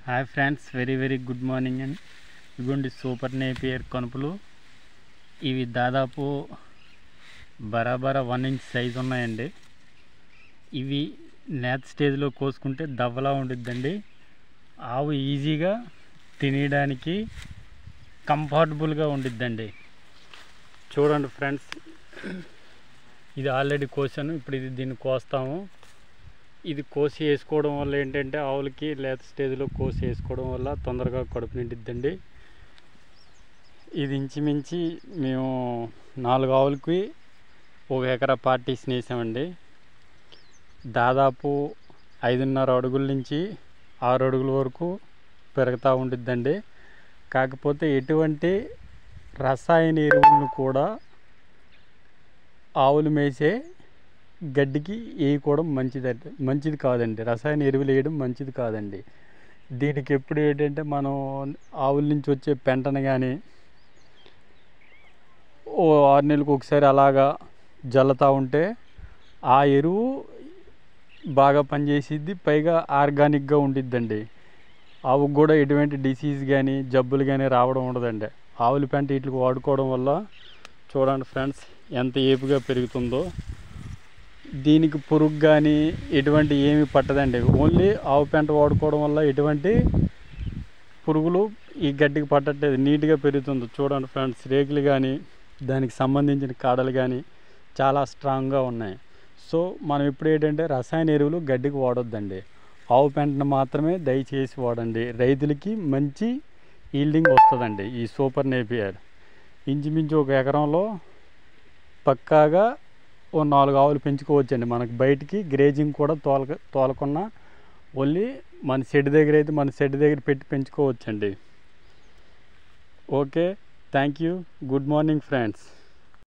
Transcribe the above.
hi friends very very good morning అండి ఇదిగోండి super Napier కనుపులు ఇవి దాదాపు బరాబరా వన్ ఇంచ్ సైజు ఉన్నాయండి ఇవి నేత స్టేజ్లో కోసుకుంటే దవ్వలా ఉండిద్దండి ఆవు ఈజీగా తినేయడానికి కంఫర్టబుల్గా ఉండిద్దండి చూడండి ఫ్రెండ్స్ ఇది ఆల్రెడీ కోసాను ఇప్పుడు ఇది దీన్ని కోస్తాము ఇది కోసి వేసుకోవడం వల్ల ఏంటంటే ఆవులకి లేత స్టేజ్లో కోసి వేసుకోవడం వల్ల తొందరగా కడుపు నిండిద్దండి ఇది ఇంచుమించి మేము నాలుగు ఆవులకి ఒక ఎకరా పార్టీషన్ వేసామండి దాదాపు ఐదున్నర అడుగుల నుంచి ఆరు అడుగుల వరకు పెరుగుతూ ఉండిద్దండి కాకపోతే ఎటువంటి రసాయన ఎరువులను కూడా ఆవులు మేసే గడ్డికి వేయకపోవడం మంచిదండి మంచిది కాదండి రసాయన ఎరువులు వేయడం మంచిది కాదండి దీనికి ఎప్పుడు ఏంటంటే మనం ఆవుల నుంచి వచ్చే పెంటను కానీ ఓ ఆరు నెలలకు ఒకసారి అలాగా జల్లుతూ ఉంటే ఆ ఎరువు బాగా పనిచేసిద్ది పైగా ఆర్గానిక్గా ఉండిద్దండి ఆవుకు కూడా ఎటువంటి డిసీజ్ కానీ జబ్బులు కానీ రావడం ఉండదండి ఆవుల పెంట వీటికి వాడుకోవడం వల్ల చూడండి ఫ్రెండ్స్ ఎంత ఏపుగా పెరుగుతుందో దీనికి పురుగు కానీ ఎటువంటి ఏమి పట్టదండి ఓన్లీ ఆవు పెంట వాడుకోవడం వల్ల ఎటువంటి పురుగులు ఈ గడ్డికి పట్టట్లేదు నీట్గా పెరుగుతుంది చూడండి ఫ్రెండ్స్ రేకులు కానీ దానికి సంబంధించిన కాడలు కానీ చాలా స్ట్రాంగ్గా ఉన్నాయి సో మనం ఇప్పుడు ఏంటంటే రసాయన ఎరువులు గడ్డికి వాడొద్దండి ఆవు పెంటను మాత్రమే దయచేసి వాడండి రైతులకి మంచి ఈల్డింగ్ వస్తుందండి ఈ సూపర్ నేపియర్ ఇంచుమించు ఒక ఎకరంలో పక్కాగా ఓ నాలుగు ఆవులు పెంచుకోవచ్చండి మనకు బయటికి గ్రేజింగ్ కూడా తోలక తోలకున్నా ఓన్లీ మన షెడ్ దగ్గర అయితే మన షెడ్ దగ్గర పెట్టి పెంచుకోవచ్చండి okay thank you good morning friends